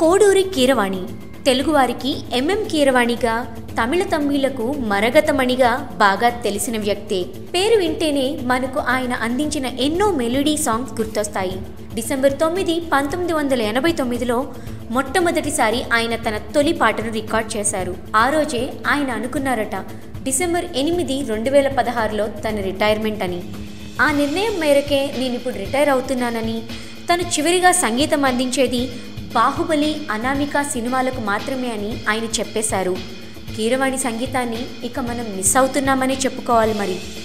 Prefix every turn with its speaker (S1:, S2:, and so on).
S1: కోడూరి కీరవాణి తెలుగువారికి ఎంఎం కీరవాణిగా తమిళ తమ్మిళ్లకు మరగతమణిగా బాగా తెలిసిన వ్యక్తే పేరు వింటేనే మనకు ఆయన అందించిన ఎన్నో మెలోడీ సాంగ్స్ గుర్తొస్తాయి డిసెంబర్ తొమ్మిది పంతొమ్మిది వందల ఎనభై తొమ్మిదిలో మొట్టమొదటిసారి ఆయన తన తొలి పాటను రికార్డ్ చేశారు ఆ రోజే ఆయన అనుకున్నారట డిసెంబర్ ఎనిమిది రెండు వేల పదహారులో తన రిటైర్మెంట్ అని ఆ నిర్ణయం మేరకే నేను ఇప్పుడు రిటైర్ అవుతున్నానని తను చివరిగా సంగీతం అందించేది బాహుబలి అనామిక సినిమాలకు మాత్రమే అని ఆయన చెప్పేశారు కీరవాణి సంగీతాన్ని ఇక మనం మిస్ అవుతున్నామని చెప్పుకోవాలి మరి